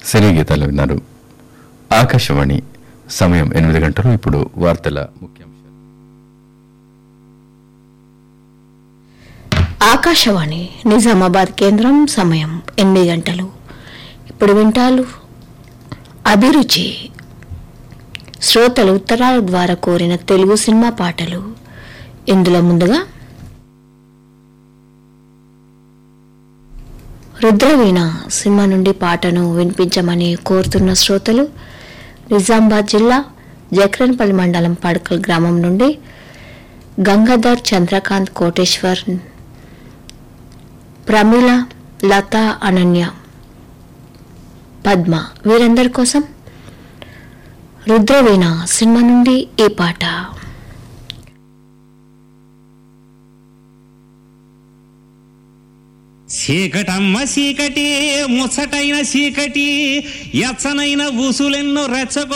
సినీ గీతాలు విన్నారు ఆకాశవాణి సమయం ఎనిమిది గంటలు ఇప్పుడు వార్తల ముఖ్యాంశాలు ఆకాశవాణి నిజామాబాద్ కేంద్రం సమయం ఎనిమిది గంటలు ఇప్పుడు వింటాలు అభిరుచి శ్రోతలు ఉత్తరాల ద్వారా కోరిన తెలుగు సినిమా పాటలు ఇందులో ముందుగా రుద్రవీణ సినిమా నుండి పాటను వినిపించమని కోరుతున్న శ్రోతలు నిజామాబాద్ జిల్లా జక్రన్పల్లి మండలం పడకల్ గ్రామం నుండి గంగాధర్ చంద్రకాంత్ కోటేశ్వర్ ప్రమీల లత అనన్య పద్మ వీరందరి కోసం రుద్రవీణ సినిమా నుండి ఈ పాట చీకటమ్మ చీకటి ముచ్చటైన చీకటి ఎచ్చనైన ఊసులెన్నో రెచ్చగొ